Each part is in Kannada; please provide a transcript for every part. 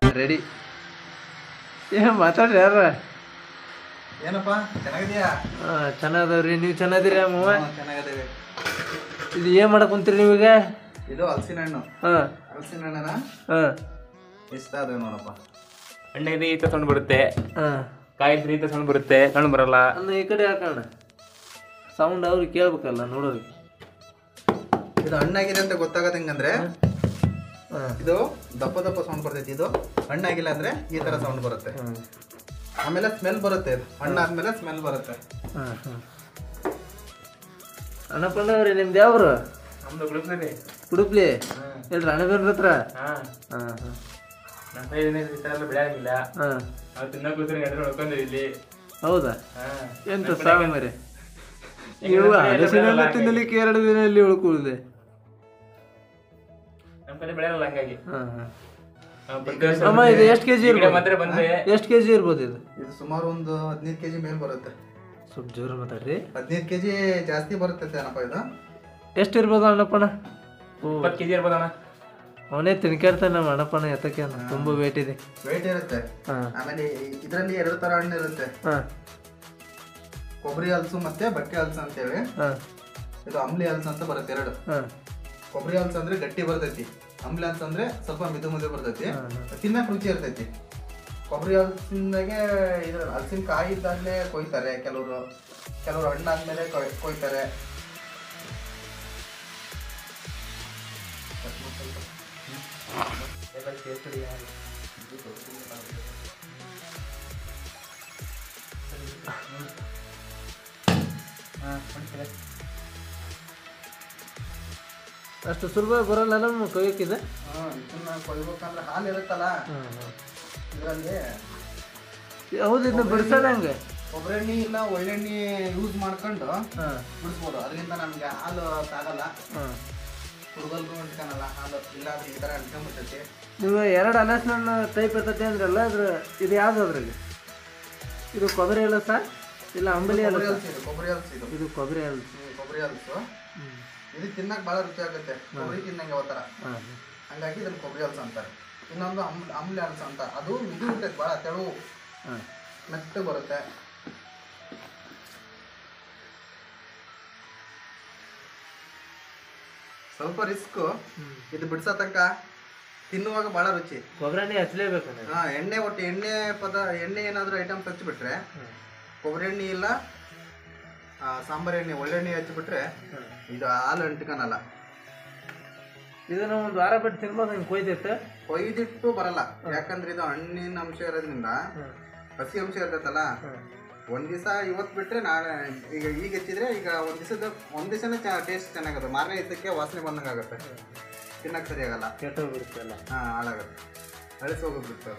ರೆಡಿ ಏ ಮಾತಾಡ್ರಿ ಯಾರ ಏನಪ್ಪ ಚೆನ್ನಾಗಿದ್ಯಾ ಚೆನ್ನಾಗದವ್ರಿ ನೀವು ಚೆನ್ನಾದಿರಿ ಅಮ್ಮವ್ವ ಹ್ಮ್, ಚೆನ್ನಾಗಿದ್ದೀವಿ ಇದು ಏನು ಮಾಡಕ್ ಕುಂತೀರಿ ನೀವೀಗ ಇದು ಹಲಸಿನ ಹಣ್ಣು ಹಾಂ ಹಲಸಿನ ಹಣ್ಣನ ಹಾಂ ಇಷ್ಟ ಅದ ನೋಡಪ್ಪ ಹಣ್ಣಿಗೆ ಈ ತರ ಸೌಂಡ್ ಬರುತ್ತೆ ಹಾಂ ಕಾಯಿ ಈ ತರ ಸೌಂಡ್ ಬರುತ್ತೆ ಸೌಂಡ್ ಬರಲ್ಲ ಅನ್ನ ಈ ಕಡೆ ಹಾಕೋಣ ಸೌಂಡ್ ಅವ್ರಿಗೆ ಕೇಳ್ಬೇಕಲ್ಲ ನೋಡೋರಿಗೆ ಇದು ಹಣ್ಣಾಗಿದೆ ಅಂತ ಗೊತ್ತಾಗತ್ತೆ ಹೆಂಗಂದ್ರೆ ಹಾಂ ಇದು ದಪ್ಪ ದಪ್ಪ ಸೌಂಡ್ ಬರ್ತೈತಿ ಇದು ಹಣ್ಣಾಗಿಲ್ಲ ಅಂದ್ರೆ ಈ ತರ ಸೌಂಡ್ ಬರುತ್ತೆ ಹಾಂ ಆಮೇಲೆ ಸ್ಮೆಲ್ ಬರುತ್ತೆ ಇದು ಹಣ್ಣಾದ್ಮೇಲೆ ಸ್ಮೆಲ್ ಬರುತ್ತೆ ಹಾಂ ಹಾಂ ಅಣ್ಣಪ್ಪಣ್ಣವ್ರಿ ನಿಮ್ದು ಯಾವ್ರು ನಮ್ದು ಗುಡುಕ್ಲಿ ಉಡುಪ್ಲಿ ಹೇಳ್ರಿ ಅಣ್ಣಬೇರ ಹತ್ರ ಹಾ ಹಾಂ ಹಾಂ ನಮ್ಮ ಕೈಯಲ್ಲಿ ಈ ತರ ಎಲ್ಲ ಬೆಳೆಯಂಗಿಲ್ಲ ಹಾಂ ನಾವು ತಿನ್ನೋ ಕೂತ್ರೆ ಎದುರು ನೋಡ್ಕೊಂಡ್ರಿ ಇಲ್ಲಿ ಹೌದಾ ಹಾ ಎಂತ ಸಾವು ಮರೆ ನೀವು ಹಲಸಿನೆಲ್ಲ ತಿನ್ನಲಿಕ್ಕೆ ಎರಡು ದಿನ ಇಲ್ಲಿ ಉಳ್ಕೊಳ್ಳಿದೆ ನಮ್ಮ ಕಡೆ ಬೆಳೆಯಲ್ಲ ಹಂಗಾಗಿ ಹಾಂ ಹಾಂ ನಾವು ಪ್ರತಿ ವರ್ಷ ಅಮ್ಮ ಇದು ಎಷ್ಟು ಕೆ ಜಿ ಈ ಕಡೆ ಇರ್ಬೋದು ಮಾತ್ರ ಬಂದ್ರೆ ಎಷ್ಟು ಕೆ ಜಿ ಇರ್ಬೋದು ಇದು ಇದು ಸುಮಾರು ಒಂದು ಹದಿನೈದು ಕೆಜಿ ಮೇಲೆ ಬರುತ್ತೆ ಸ್ವಲ್ಪ ಜೋರು ಮಾತಾಡ್ರಿ ಹದಿನೈದು ಕೆಜಿ ಜಾಸ್ತಿ ಬರುತ್ತೆ ಏನಪ್ಪ ಇದು ಎಷ್ಟು ಇರ್ಬೋದು ಅಣ್ಣಪ್ಪಣ ಓ ಇಪ್ಪತ್ತು ಕೆಜಿ ಇರ್ಬೋದು ಅಣ್ಣ ಅವನೇ ತಿನ್ಕಾಡ್ತಾನೆ ನಮ್ಮ ಅಣ್ಣಪ್ಪಣ ಎತ್ತಕ್ಕೆ ಅನ್ನ ತುಂಬ ವೇಟ್ ಇದೆ ವೇಟ್ ಇರುತ್ತೆ ಹಾಂ ಆಮೇಲೆ ಇದರಲ್ಲಿ ಎರಡು ತರ ಹಣ್ಣು ಇರುತ್ತೆ ಹಾಂ ಕೊಬ್ಬರಿ ಹಲಸು ಮತ್ತೆ ಬಟ್ಟೆ ಹಲಸು ಅಂತೇಳಿ ಹಾಂ ಇದು ಅಂಬ್ಲಿ ಹಲಸು ಅಂತ ಬರುತ್ತೆ ಎರಡು ಹಾಂ ಕೊಬ್ಬರಿ ಹಲಸು ಅಂದ್ರೆ ಗಟ್ಟಿ ಬರ್ತೈತಿ ಅಂಬ್ಲಿ ಹಲಸು ಅಂದ್ರೆ ಸ್ವಲ್ಪ ಮಿದು ಮಿದು ಬರ್ತೈತಿ ಹಾ, ಹಾ. ತಿನ್ನಕ್ ರುಚಿ ಇರ್ತೈತಿ ಕೊಬ್ಬರಿ ಹಲಸಿನಾಗೆ ಇದ್ರ ಹಲಸಿನ ಕಾಯಿ ಇದ್ದಾಗಲೇ ಕೊಯ್ತಾರೆ ಕೆಲವರು ಕೆಲವರು ಹಣ್ಣಾದ್ಮೇಲೆ ಕೊಯ್- ಕೊಯ್ತಾರೆ ಅಷ್ಟು ಸುಲಭ ಬರಲ್ಲ ನಮ್ಮ ಕೊಯ್ಯಕ್ಕಿದೆ ಹಾ, ಇದನ್ನ ಕೊಯ್ಬೇಕಂದ್ರೆ ಹಾಲು ಇರುತ್ತಲ್ಲ ಹಾಂ ಹಾಂ ಇದರಲ್ಲಿ ಹೌದು ಇದನ್ನ ಬಿಡ್ಸೋಣ ಹಂಗೆ ಕೊಬ್ಬರಿ ಎಣ್ಣೆ ಇಲ್ಲ ಒಳ್ಳೆಣ್ಣೆ ಯೂಸ್ ಮಾಡ್ಕೊಂಡು ಹಾಂ ಬಿಡಿಸ್ಬೋದು ಅದರಿಂದ ನಮಗೆ ಹಾಲು ತಾಗಲ್ಲ ಹಾಂ ಹುಡುಗಲ್ಗೂ ಅಂಟ್ಕೊಳಲ್ಲ ಹಾಲು ಇಲ್ಲಾಂದ್ರೆ ಈ ಥರ ಅಂಟ್ಕೊಂಡ್ಬಿಡ್ತೈತಿ ನೀವು ಎರಡು ಹಲಸಿನ ಟೈಪ್ ಇರ್ತೈತೆ ಅಂದ್ರಲ್ಲ ಅದ್ರ ಇದು ಯಾವ್ದು ಅದ್ರಾಗೆ ಇದು ಕೊಬ್ಬರಿ ಹಲಸ ಇಲ್ಲ ಅಂಬಲಿ ಕೊಬ್ಬರಿ ಹಲಸ ಹಲಸು ಇದು ಕೊಬ್ಬರಿ ಹಲಸು ಇದು ಇದು ಕೊಬ್ಬರಿ ಹಲಸು ಹ್ಮ್, ಕೊಬ್ಬರಿ ಹಲಸು ಇದು ತಿನ್ನಕ್ ಭಾಳ ರುಚಿ ಆಗುತ್ತೆ ಕೊಬ್ಬರಿ ತಿನ್ನಂಗೆ ಯಾವ ಥರ ಹಾಂ ಹಂಗಾಗಿ ಇದನ್ನ ಕೊಬ್ಬರಿ ಹಲಸು ಅಂತಾರೆ ಇನ್ನೊಂದು ಅಮ್ ಅಂಬ್ಲಿ ಹಲಸು ಅಂತ ಅದು ಇದು ಇರ್ತೈತೆ ಭಾಳ ತೆಳು ಹಾಂ ಮೆತ್ತ ಬರುತ್ತೆ ಸ್ವಲ್ಪ ರಿಸ್ಕ್ ಇದು ಬಿಡ್ಸೋ ತನಕ ತಿನ್ನುವಾಗ ಭಾಳ ರುಚಿ ಕೊಬ್ಬರಿ ಎಣ್ಣೆ ಹಚ್ಚಲೇಬೇಕು ನೀವು ಹಾ ಎಣ್ಣೆ ಒಟ್ಟು ಎಣ್ಣೆ ಪದ ಎಣ್ಣೆ ಏನಾದರೂ ಐಟಮ್ಸ್ ಹಚ್ಚಿಬಿಟ್ರೆ ಕೊಬ್ಬರಿ ಎಣ್ಣೆ ಇಲ್ಲ ಆ, ಸಾಂಬಾರ್ ಎಣ್ಣೆ ಒಳ್ಳೆಣ್ಣೆ ಹಚ್ಚಿಬಿಟ್ರೆ ಇದು ಹಾಲು ಅಂಟ್ಕೊಳಲ್ಲ ಇದನ್ನ ಒಂದು ವಾರ ಬಿಟ್ಟು ತಿನ್ಬೋದು ಹಿಂಗೆ ಕೊಯ್ದೈತೆ ಕೊಯ್ದಿಟ್ಟು ಬರಲ್ಲ ಯಾಕಂದ್ರೆ ಇದು ಹಣ್ಣಿನ ಅಂಶ ಇರೋದ್ರಿಂದ ಹಸಿ ಅಂಶ ಇರ್ತೈತಲ್ಲ ಒಂದ್ ದಿವಸ ಇವತ್ತು ಬಿಟ್ರೆ ನಾಳೆ ಈಗ ಈಗ ಹೆಚ್ಚಿದ್ರೆ ಈಗ ಒಂದ್ ದಿವಸದ ಒಂದ್ ದಿವಸನೇ ಟೇಸ್ಟ್ ಚೆನ್ನಾಗುತ್ತೆ ಮಾರನೇ ದಿವಸಕ್ಕೆ ವಾಸನೆ ಬಂದಂಗೆ ಆಗುತ್ತೆ ತಿನ್ನಕ್ಕೆ ಸರಿ ಆಗಲ್ಲ ಕೆಟ್ಟೋಗ್ಬಿಡುತ್ತಲ್ಲ ಹಾ ಹಾಳಾಗುತ್ತೆ ಅಳಿಸಿ ಹೋಗ್ಬಿಟ್ಟು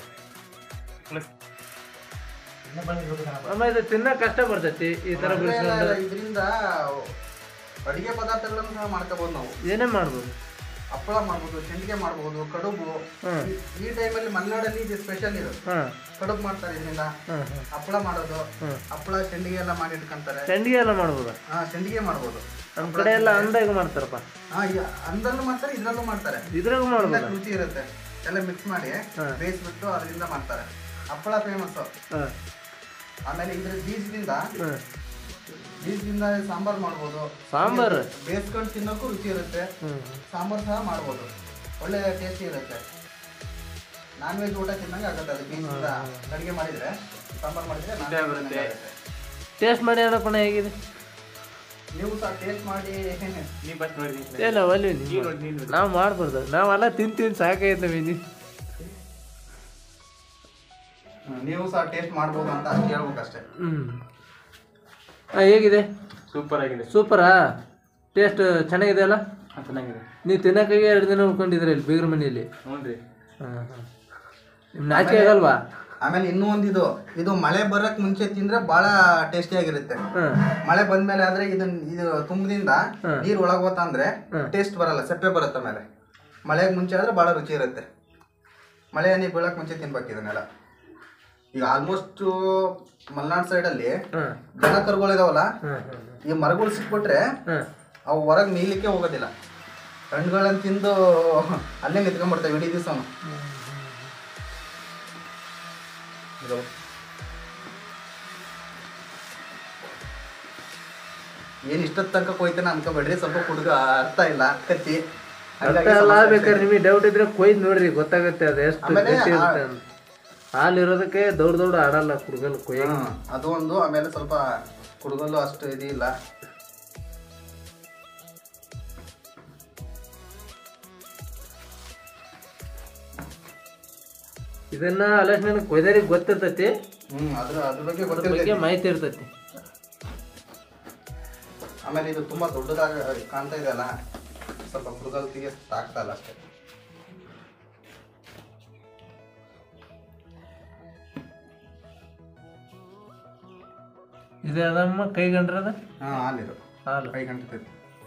ಅಮ್ಮ ಇದು ತಿನ್ನಕ್ ಕಷ್ಟ ಬರ್ತೈತಿ ಈ ತರ ಬಿಡಿಸ್ಕೊಂಡು ಇದರಿಂದ ಅಡಿಗೆ ಪದಾರ್ಥಗಳನ್ನು ಸಹ ಮಾಡ್ಕೋಬಹುದು ನಾವು ಏನೇ ಮಾಡ್ಬೋದು ಹಪ್ಪಳ ಮಾಡ್ಬೋದು ಸಂಡಿಗೆ ಮಾಡ್ಬೋದು ಕಡುಬು ಹ್ಮ್. ಈ- ಈ ಟೈಮಲ್ಲಿ ಮಲೆನಾಡಲ್ಲಿ ಇದು ಸ್ಪೆಷಲ್ ಇದು ಹಾಂ ಕಡುಬು ಮಾಡ್ತಾರೆ ಇದರಿಂದ ಹಾಂ ಹಾಂ ಹಪ್ಪಳ ಮಾಡೋದು ಹಪ್ಪಳ ಸಂಡಿಗೆ ಎಲ್ಲ ಮಾಡಿ ಇಟ್ಕೊಂತಾರೆ ಸಂಡಿಗೆ ಎಲ್ಲ ಮಾಡ್ಬೋದಾ ಹಾ ಸಂಡಿಗೆ ಮಾಡ್ಬೋದು ನಮ್ಮ ಕಡೆ ಎಲ್ಲ ಅಂದಾಗ ಮಾಡ್ತಾರಪ್ಪ ಹಾ ಈ ಅಂದಲ್ಲೂ ಮಾಡ್ತಾರೆ ಇದ್ರಲ್ಲೂ ಮಾಡ್ತಾರೆ ಇದ್ರಾಗ ಮಾಡ್ಬೋದಾ ತಿನ್ನಕ್ ರುಚಿ ಇರುತ್ತೆ ಎಲ್ಲ ಮಿಕ್ಸ್ ಮಾಡಿ ಬೇಯಿಸ್ಬಿಟ್ಟು ಅದರಿಂದ ಮಾಡ್ತಾರೆ ಹಪ್ಪಳ ಫೇಮಸ್ ಹಾಂ ಆಮೇಲೆ ಇದ್ರ ಬೀಜದಿಂದ ಹಾಂ ಬೀಜದಿಂದ ಸಾಂಬಾರ್ ಮಾಡ್ಬೋದು ಸಾಂಬಾರು ಬೇಯಿಸ್ಕೊಂಡು ತಿನ್ನೋಕ್ಕೂ ರುಚಿ ಇರುತ್ತೆ ಹ್ಞೂ ಸಾಂಬಾರ್ ಸಹ ಮಾಡ್ಬೋದು ಒಳ್ಳೆ ಟೇಸ್ಟಿ ಇರುತ್ತೆ ನಾನ್ ವೆಜ್ ಊಟ ತಿನ್ನಂಗೆ ಆಗುತ್ತೆ ಅದು ಬೀಜದಿಂದ ಅಡುಗೆ ಮಾಡಿದ್ರೆ ಸಾಂಬಾರ್ ಮಾಡಿದ್ರೆ ನಾನ್ ವೆಜ್ ತಿನ್ನಂಗೆ ಆಗುತ್ತೆ ಟೇಸ್ಟ್ ಮಾಡಿ ಅಣ್ಣಪ್ಪಣ ಹೇಗಿದೆ ನೀವು ಸಹ ಟೇಸ್ಟ್ ಮಾಡಿ ನೀವು ಫಸ್ಟ್ ನೋಡಿ ಏ ನಾವು ಅಲ್ಲಿ ನಾವು ಮಾಡ್ಬಾರ್ದು ನಾವೆಲ್ಲ ತಿಂದು ತಿಂದು ಸಾಕಾಯ್ತು ನಾವು ಇಲ್ಲಿ ನೀವು ಸಹ ಟೇಸ್ಟ್ ಮಾಡ್ಬೋದು ಅಂತ ಅಷ್ಟೇ ಹೇಳ್ಬೇಕಷ್ಟೇ ಹ್ಞೂ ಹಾಂ ಹೇಗಿದೆ ಸೂಪರ್ ಆಗಿದೆ ಸೂಪರಾ ಟೇಸ್ಟ್ ಚೆನ್ನಾಗಿದೆ ಅಲ್ಲ ಹಾಂ, ಚೆನ್ನಾಗಿದೆ ನೀವು ತಿನ್ನಕ್ಕಾಗಿ ಎರಡು ದಿನ ಉಳ್ಕೊಂಡಿದ್ರಿ ಇಲ್ಲಿ ಬೀಗ್ರ ಮನೆಯಲ್ಲಿ ಹ್ಞೂ ರೀ ಹಾಂ ಹಾಂ ನಿಮ್ಮ ನಾಚಿಕೆ ಆಗಲ್ವಾ ಆಮೇಲೆ ಇನ್ನೂ ಒಂದಿದು ಇದು ಮಳೆ ಬರಕ್ ಮುಂಚೆ ತಿಂದ್ರೆ ಬಹಳ ಟೇಸ್ಟಿ ಆಗಿರುತ್ತೆ ಹಾಂ ಮಳೆ ಬಂದ್ಮೇಲೆ ಆದ್ರೆ ಇದು ಇದು ತುಂಬದಿಂದ ನೀರ್ ಒಳಗ್ ಹೋತ ಅಂದ್ರೆ ಟೇಸ್ಟ್ ಬರಲ್ಲ ಸಪ್ಪೆ ಬರುತ್ತೆ ಆಮೇಲೆ ಮಳೆಗೆ ಮುಂಚೆ ಆದ್ರೆ ಬಹಳ ರುಚಿ ಇರುತ್ತೆ ಮಳೆ ನೀರು ಬೀಳಕ್ ಮುಂಚೆ ತಿನ್ಬೇಕು ಇದನ್ನೆಲ್ಲ ಈಗ ಆಲ್ಮೋಸ್ಟ್ ಮಲೆನಾಡ್ ಸೈಡ್ ಅಲ್ಲಿ ಹಾಂ ದನ ಕರುಗಳು ಇದಾವಲ್ಲ ಹಾಂ ಹಾಂ ಈ ಮರಗಳು ಸಿಕ್ಬಿಟ್ರೆ ಹಾಂ ಅವು ಹೊರಗೆ ಮೇಯ್ಲಿಕ್ಕೆ ಹೋಗೋದಿಲ್ಲ ಹಣ್ಣುಗಳನ್ನ ತಿಂದು ಅಲ್ಲೇ ನಿಂತ್ಕೊಂಡ್ಬಿಡ್ತವೆ ಇಡೀ ದಿವಸ ಏನ್ ಇಷ್ಟೊತ್ತು ತನಕ ಕೊಯ್ತಾನೆ ಅನ್ಕೋಬೇಡ್ರಿ ಸ್ವಲ್ಪ ಹುಡುಗ ಅರ್ಥ ಇಲ್ಲ ಕತ್ತಿ ಅರ್ಥ ಹಂಗಾಗಿ ಅಲ್ಲ ಸಮಸ್ಯೆ ಬೇಕಾದ್ರೆ ನಿಮಗೆ ಡೌಟ್ ಇದ್ರೆ ಕೊಯ್ದು ನೋಡ್ರಿ ಗೊತ್ತಾಗುತ್ತೆ ಅದು ಎಷ್ಟು ಆಮೇಲೆ ಗಟ್ಟಿ ಆ- ಇರುತ್ತೆ ಅಂತ ಹಾಲು ಇರೋದಕ್ಕೆ ದೌಡ್ ದೌಡ್ ಆಡಲ್ಲ ಕುಡ್ಗಲ್ ಕೊಯ್ಯ ಹ್ಮ್, ಅದು ಒಂದು ಆಮೇಲೆ ಸ್ವಲ್ಪ ಕುಡುಗಲ್ಲು ಅಷ್ಟು ಇದಿಲ್ಲ ಇದನ್ನ ಅಲಸ್ ನನಗೆ ಕೊಯ್ದರಿಗೆ ಗೊತ್ತಿರ್ತೈತಿ ಹ್ಮ್ ಅದ್ರ ಅದ್ರ ಬಗ್ಗೆ ಅದ್ರ ಗೊತ್ತಿಲ್ಲ ಬಗ್ಗೆ ಮಾಹಿತಿ ಇರ್ತೈತಿ ಆಮೇಲೆ ಇದು ತುಂಬಾ ದೊಡ್ಡದಾಗ ಕಾಣ್ತಾ ಇದೆಯಲ್ಲ ಸ್ವಲ್ಪ ಕುಡುಗಲ್ತಿಗೆ ತಾಗ್ತಾ ಇಲ್ಲ ಅಷ್ಟೇ ಇದು ಅದಮ್ಮ ಕೈಗಂಡ್ರದ ಹಾ ಹಾಲಿರು ಹಾಲು ಕೈ ಗಂಟತೈತಿ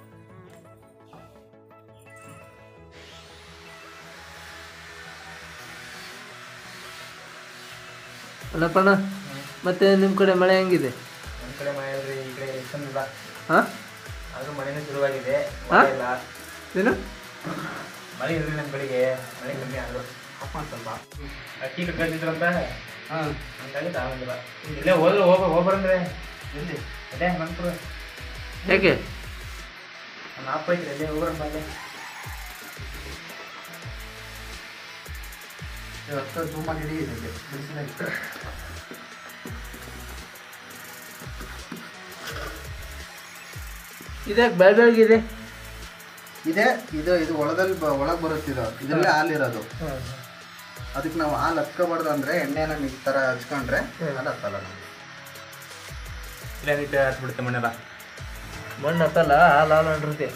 ಅಲ್ಲಪ್ಪಣ್ಣ ಮತ್ತೆ ನಿಮ್ಮ ಕಡೆ ಮಳೆ ಹೆಂಗಿದೆ ನಮ್ಮ ಕಡೆ ಮಳೆ ಇಲ್ರಿ ಈ ಕಡೆ ಎಷ್ಟೊಂದಿಲ್ಲ ಹಾ ಆದ್ರೂ ಮಳೆನೂ ಶುರುವಾಗಿದೆ ಹಾ? ಮಳೆ ಇಲ್ಲ ಏನು ಮಳೆ ಇಲ್ರಿ ನಮ್ಮ ಕಡೆಗೆ ಮಳೆ ಕಮ್ಮಿ ಆದ್ರು ಅಪ್ಪ ಸ್ವಲ್ಪ ಅಕ್ಕಿ ಕಟ್ಟಿದ್ರಂತ ಹಾ ಹಂಗಾಗಿ ತಾವಂದಿಲ್ಲ ಇಲ್ಲೇ ಹೋದ್ರೆ ಹೋಗ ಹೋಗ್ಬರಂದ್ರೆ ಎಲ್ಲಿ ಅದೇ ಮಂತ್ರ ಯಾಕೆ ನಮ್ಮ ಅಪ್ಪ ಐತ್ರಿ ಅಲ್ಲೇ ಹೋಗ್ಬರಂತ ಅಲ್ಲೇ ಇವತ್ತು ಜೂಮ್ ಮಾಡಿ ಹಿಡಿ ಇದಕ್ಕೆ ಬಿಸಿಲಾಗಿ. ಇದ್ಯಾಕೆ ಬೆಳ ಬೆಳಗಿದೆ ಇದೆ ಇದು ಇದು ಒಳದಲ್ಲಿ ಬ- ಒಳಗ್ ಬರುತ್ತೆ ಇದು ಇದರಲ್ಲೇ ಹಾಲಿರೋದು ಅದಕ್ಕೆ ನಾವು ಹಾಲು ಹತ್ಕೋಬಾರ್ದು ಅಂದ್ರೆ ಎಣ್ಣೆನ ಈ ತರ ಹಚ್ಕೊಂಡ್ರೆ ಹಾಲು ಹತ್ತಲ್ಲ ನಮ್ಗೆ. ಇಲ್ಲ ನೀಟ್ ಹತ್ಬಿಡುತ್ತೆ ಮಣ್ಣೆಲ್ಲ ಮಣ್ಣು ಹತ್ತಲ್ಲ ಹಾಲು ಹಾಲು ಅಂಡಿರುತ್ತೆ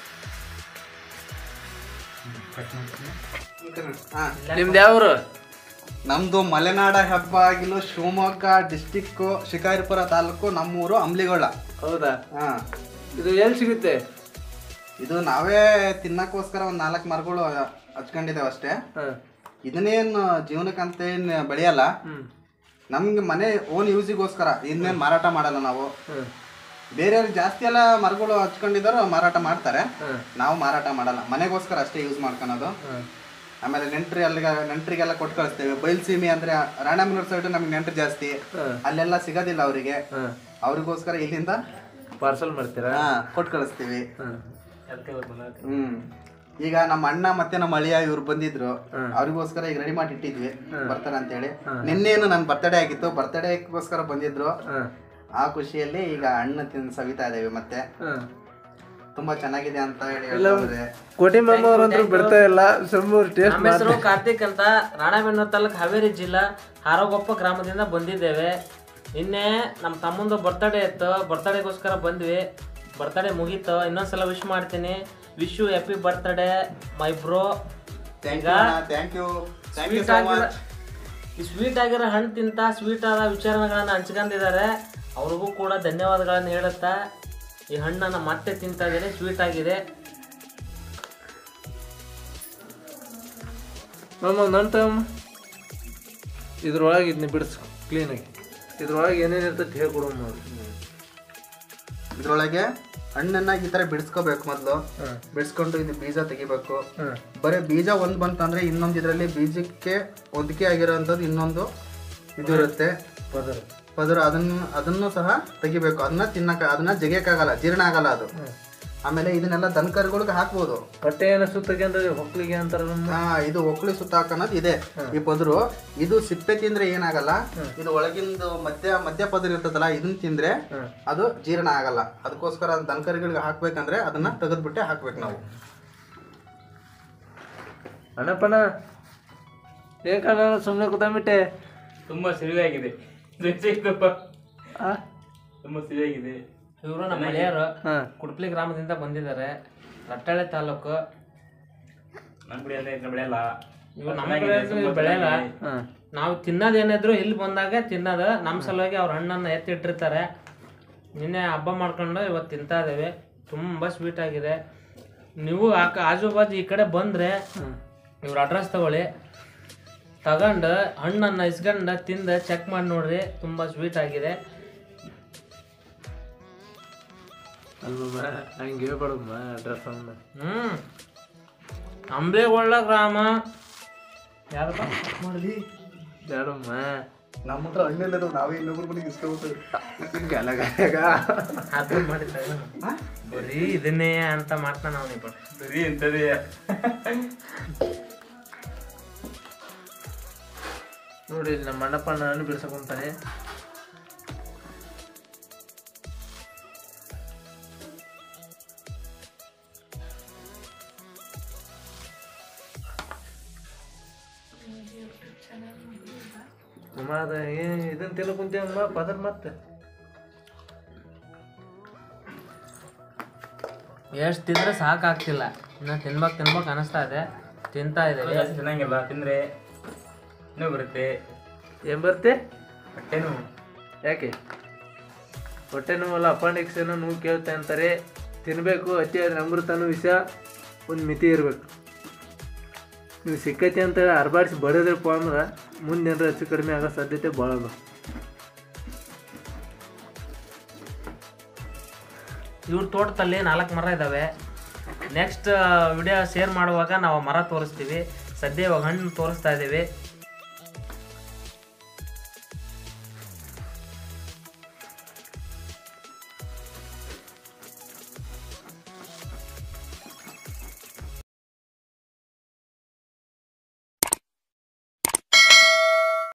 ಹಾ. ನಿಮ್ದು ಯಾವ್ರು ನಮ್ದು ಮಲೆನಾಡ ಹಬ್ಬ ಆಗಿಲು ಶಿವಮೊಗ್ಗ ಡಿಸ್ಟಿಕ್ ಶಿಕಾರಿಪುರ ತಾಲೂಕು ನಮ್ಮೂರು ಅಂಬ್ಲಿಗೊಳ್ಳ ಹೌದಾ ಹಾ ಇದು ಎಲ್ಲಿ ಸಿಗುತ್ತೆ ಇದು ನಾವೇ ತಿನ್ನಕ್ಕೋಸ್ಕರ ಒಂದ್ ನಾಲ್ಕು ಮರಗಳು ಹಚ್ಕೊಂಡಿದ್ದೇವೆ ಅಷ್ಟೇ ಹಾಂ ಇದನ್ನೇನು ಜೀವನಕ್ಕಂತ ಏನ್ ಬೆಳೆಯಲ್ಲ ಹ್ಞೂ ನಮ್ಗೆ ಮನೆ ಓನ್ ಯೂಸಿಗೋಸ್ಕರ ಇನ್ನೇನು ಮಾರಾಟ ಮಾಡಲ್ಲ ನಾವು ಹ್ಞೂ ಬೇರೆಯವ್ರಿಗೆ ಜಾಸ್ತಿ ಎಲ್ಲ ಮರಗಳು ಹಚ್ಕೊಂಡಿದ್ದಾರೋ ಮಾರಾಟ ಮಾಡ್ತಾರೆ ಹಾಂ ನಾವು ಮಾರಾಟ ಮಾಡಲ್ಲ ಮನೆಗೋಸ್ಕರ ಅಷ್ಟೇ ಯೂಸ್ ಮಾಡ್ಕೊಳೋದು ಹಾಂ ಆಮೇಲೆ ನೆಂಟ್ರಿ ಅಲ್ಲಿಗೆ ನೆಂಟ್ರಿಗೆಲ್ಲ ಕೊಟ್ಟು ಕಳಿಸ್ತೇವೆ ಬಯಲ್ಸೀಮೆ ಅಂದ್ರೆ ರಾಣಾಮನೂರ್ ಸೈಡ್ ನಮ್ಗೆ ನೆಂಟ್ರು ಜಾಸ್ತಿ ಹಾಂ ಅಲ್ಲೆಲ್ಲ ಸಿಗೋದಿಲ್ಲ ಅವರಿಗೆ ಹಾಂ ಅವ್ರಿಗೋಸ್ಕರ ಇಲ್ಲಿಂದ ಪಾರ್ಸಲ್ ಮಾಡ್ತೀರಾ ಹಾ ಕೊಟ್ಟು ಕಳಿಸ್ತೀವಿ ಹಾಂ ಅದಕ್ಕೆ ಹೋಗಿ ಬಂದ ಹ್ಮ್ ಈಗ ನಮ್ಮ ಅಣ್ಣ ಮತ್ತೆ ನಮ್ಮ ಅಳಿಯ ಇವ್ರು ಬಂದಿದ್ರು ಹ್ಮ್. ಅವ್ರಿಗೋಸ್ಕರ ಈಗ ರೆಡಿ ಮಾಡಿ ಇಟ್ಟಿದ್ವಿ ಬರ್ತಾರೆ ಅಂತೇಳಿ ಹ್ಮ್. ನಿನ್ನೇನು ನನ್ನ ಬರ್ತಡೇ ಆಗಿತ್ತು ಬರ್ತಡೇಗೋಸ್ಕರ ಬಂದಿದ್ರು ಹಾಂ ಆ ಖುಷಿಯಲ್ಲಿ ಈಗ ಹಣ್ಣು ತಿನ್ ಸವಿತಾ ಇದೇವಿ ಮತ್ತೆ ಹಾಂ ತುಂಬಾ ಚೆನ್ನಾಗಿದೆ ಅಂತ ಹೇಳಿ ಇಲ್ಲ. ಹೇಳ್ತಾರೆ ಕೋಟಿ ಮಾಮ ಅವ್ರಂತೂ ಬಿಡ್ತಾ ಇಲ್ಲ ಸಮ್ಮೂರು ಟೇಸ್ಟ್ ನಮ್ಮ ಹೆಸರು ಕಾರ್ತಿಕ್ ಅಂತ ರಾಣಾಬೆನ್ನೂರು ತಾಲೂಕು ಹಾವೇರಿ ಜಿಲ್ಲಾ ಹಾರೋಗೊಪ್ಪ ಗ್ರಾಮದಿಂದ ಬಂದಿದ್ದೇವೆ ನಿನ್ನೆ ನಮ್ಮ ತಮ್ಮಂದು ಬರ್ತಡೇ ಇತ್ತು ಬರ್ತಡೇಗೋಸ್ಕರ ಬಂದ್ವಿ ಬರ್ತಡೇ ಮುಗೀತು ಇನ್ನೊಂದ್ಸಲ ವಿಶ್ ಮಾಡ್ತೀನಿ wish you happy birthday my bro thank ಈಗ you thank you thank you sweet so ಆಗಿರೋ ಮಚ್ ಈ ಸ್ವೀಟ್ ಆಗಿರೋ ಹಣ್ಣು ತಿಂತ ಸ್ವೀಟ್ ಆದ ವಿಚಾರಗಳನ್ನ ಹಂಚ್ಕೊಂಡಿದ್ದಾರೆ ಅವ್ರಿಗೂ ಕೂಡ ಧನ್ಯವಾದಗಳನ್ನು ಹೇಳುತ್ತಾ ಈ ಹಣ್ಣನ್ನು ಮತ್ತೆ ತಿಂತಾ ಇದ್ದೀನಿ ಸ್ವೀಟ್ ಆಗಿದೆ ಮಾಮ ನನ್ನ ತಮ್ಮ ಇದ್ರೊಳಗೆ ಇದನ್ನ ಬಿಡಿಸ್ ಕ್ಲೀನಾಗಿ ಇದ್ರೊಳಗೆ ಏನೇನು ಇರ್ತೈತೆ ಹೇಳ್ಕೊಡು ನೋಡಿ ಇದ್ರೊಳಗೆ ಹಣ್ಣನ್ನ ಈ ತರ ಬಿಡಿಸ್ಕೋಬೇಕು ಮೊದಲು ಹಾಂ ಬಿಡಿಸ್ಕೊಂಡು ಇದು ಬೀಜ ತೆಗಿಬೇಕು ಹಾಂ ಬರೀ ಬೀಜ ಒಂದ್ ಬಂತಂದ್ರೆ ಇನ್ನೊಂದು ಇದರಲ್ಲಿ ಬೀಜಕ್ಕೆ ಹೊಂದಿಕೆ ಆಗಿರೋಂಥದ್ದು ಇನ್ನೊಂದು ಇದು ಇರುತ್ತೆ ಪದರ ಪದರ ಅದನ್ನ ಅದನ್ನು ಸಹ ತೆಗಿಬೇಕು ಅದನ್ನ ತಿನ್ನಕ ಅದನ್ನ ಜಗಿಯಕ್ಕಾಗಲ್ಲ ಜೀರ್ಣ ಆಗಲ್ಲ ಅದು ಆಮೇಲೆ ಇದನ್ನೆಲ್ಲ ದನಕರುಗಳಿಗೆ ಹಾಕ್ಬೋದು ಹೊಟ್ಟೆ ಏನೋ ಸುತ್ತಕ್ಕೆ ಹೊಕ್ಲಿಗೆ ಅಂತಾರ ನಮ್ಮ ಆ, ಇದು ಒಕ್ಕಳಿ ಸುತ್ತ ಹಾಕೋದು ಇದೆ ಈ ಪದರು ಇದು ಸಿಪ್ಪೆ ತಿಂದ್ರೆ ಏನಾಗಲ್ಲ ಇದು ಒಳಗಿಂದು ಮಧ್ಯ ಮಧ್ಯ ಪದರ ಇರ್ತದಲ್ಲ ಇದನ್ನ ತಿಂದ್ರೆ ಹ್ಮ್. ಅದು ಜೀರ್ಣ ಆಗಲ್ಲ ಅದಕ್ಕೋಸ್ಕರ ಅದು ದನಕರುಗಳಿಗೆ ಹಾಕ್ಬೇಕಂದ್ರೆ ಅದನ್ನ ತೆಗೆದ್ಬಿಟ್ಟೆ ಹಾಕ್ಬೇಕು ನಾವು ಅಣ್ಣಪ್ಪನ ಏನ್ ಕಾಣ ಸುಮ್ಮನೆ ಕೂತಾಬಿಟ್ಟೆ ತುಂಬಾ ಸಿಹಿಯಾಗಿದೆ ರುಚಿಯಾಗಿತ್ತಪ್ಪ. ಆ ತುಂಬಾ ಸಿಹಿಯಾಗಿದೆ ಇವರು ನಮ್ಮ ಮನೆಯವರು ಹಾಂ ಕುಡ್ಪ್ಲಿ ಗ್ರಾಮದಿಂದ ಬಂದಿದ್ದಾರೆ ರಟ್ಟಳೆ ತಾಲೂಕು ನಮ್ಮ ಕಡೆ ಎಲ್ಲ ಇದ್ರ ಬೆಳೆಯಲ್ಲ ಇವು ನಮ್ಮ ಚೆನ್ನಾಗಿದೆ, ಕಡೆ ತುಂಬಾ ಬೆಳೆಯಲ್ಲ ಚೆನ್ನಾಗಿದೆ. ಹಾಂ ನಾವು ತಿನ್ನೋದೇನಿದ್ರು ಇಲ್ಲಿ ಬಂದಾಗ ತಿನ್ನೋದು ನಮ್ಮ ಸಲುವಾಗಿ ಅವ್ರ ಹಣ್ಣನ್ನು ಎತ್ತಿಟ್ಟಿರ್ತಾರೆ ನಿನ್ನೆ ಹಬ್ಬ ಮಾಡ್ಕೊಂಡು ಇವತ್ತು ತಿಂತಾ ಇದ್ದೇವೆ ತುಂಬ ಸ್ವೀಟ್ ಆಗಿದೆ ನೀವು ಆಕ ಆಜು ಬಾಜು ಈ ಕಡೆ ಬಂದರೆ ಇವ್ರ ಅಡ್ರೆಸ್ ತಗೊಳ್ಳಿ ತಗೊಂಡು ಹಣ್ಣನ್ನು ಇಸ್ಕೊಂಡು ತಿಂದು ಚೆಕ್ ಮಾಡಿ ನೋಡ್ರಿ ತುಂಬ ಸ್ವೀಟ್ ಆಗಿದೆ ಅಲ್ವಮ್ಮ ಹಂಗೆ ಹೇಳ್ಬೇಡಮ್ಮ ಅಡ್ರೆಸ್ ಅವನ್ನ ಹ್ಞೂ ಅಂಬ್ಲೇಗೊಳ್ಳ ಗ್ರಾಮ ಯಾರಪ್ಪ ಬೇಡಮ್ಮ ನಮ್ಮ ಹತ್ರ ಹಣ್ಣಿಲ್ಲ ನಾವೇ ಇನ್ನೊಬ್ರು ಮನೆಗೆ ಇಸ್ಕೊಬೇಕು ಗಲಗಲಗ ಅದು ಮಾಡಿದ್ದ ಬರೀ ಇದನ್ನೇ ಅಂತ ಮಾಡ್ತಾನ ಅವನಿಗೆ ಸರಿ ಎಂತದೇ ನೋಡಿ ಇಲ್ಲಿ ನಮ್ಮ ಅಣ್ಣಪ್ಪ ನಾನು ಬಿಡ್ಸಕೊಂತಾನೆ ಅಮ್ಮ ಅದ ಏನ್ ಇದನ್ನ ತಿನ್ಕೊಂತೀವಮ್ಮ ಪದರ್ ಮತ್ತೆ ಎಷ್ಟು ತಿಂದ್ರೆ ಸಾಕಾಗ್ತಿಲ್ಲ ಇನ್ನ ತಿನ್ಬೇಕು ತಿನ್ಬೇಕು ಅನಿಸ್ತಾ ಇದೆ ತಿಂತಾ ಇದ್ದೇವೆ ಜಾಸ್ತಿ ತಿನ್ನಂಗಿಲ್ಲ ತಿಂದ್ರೆ ಇನ್ನೂ ಬರುತ್ತೆ ಏನ್ ಬರ್ತೆ ಹೊಟ್ಟೆ ನೋವು ಯಾಕೆ ಹೊಟ್ಟೆ ನೋವಲ್ಲ ಅಪೆಂಡಿಕ್ಸ್ ಏನೋ ನೋವು ಕೇಳ್ತೆ ಅಂತಾರೆ ತಿನ್ನಬೇಕು ಅತಿ ಆದ್ರೆ ಅಮೃತನೂ ವಿಷ ಒಂದು ಮಿತಿ ಇರಬೇಕು ನೀವು ಸಿಕ್ಕೈತಿ ಅಂತ ಹೇಳಿ ಅರ್ಬಾಡಿಸಿ ಬಡಿದ್ರಪ್ಪ ಅಂದ್ರೆ ಮುಂದೆ ಏನಾರ ಹೆಚ್ಚು ಕಡಿಮೆ ಆಗೋ ಸಾಧ್ಯತೆ ಭಾಳ ಅದ ಇವ್ರ ತೋಟದಲ್ಲಿ ನಾಲ್ಕು ಮರ ಇದ್ದಾವೆ ನೆಕ್ಸ್ಟ್ ವಿಡಿಯೋ ಶೇರ್ ಮಾಡುವಾಗ ನಾವು ಮರ ತೋರಿಸ್ತೀವಿ ಸದ್ಯ ಇವಾಗ ಹಣ್ಣು ತೋರಿಸ್ತಾ ಇದ್ದೀವಿ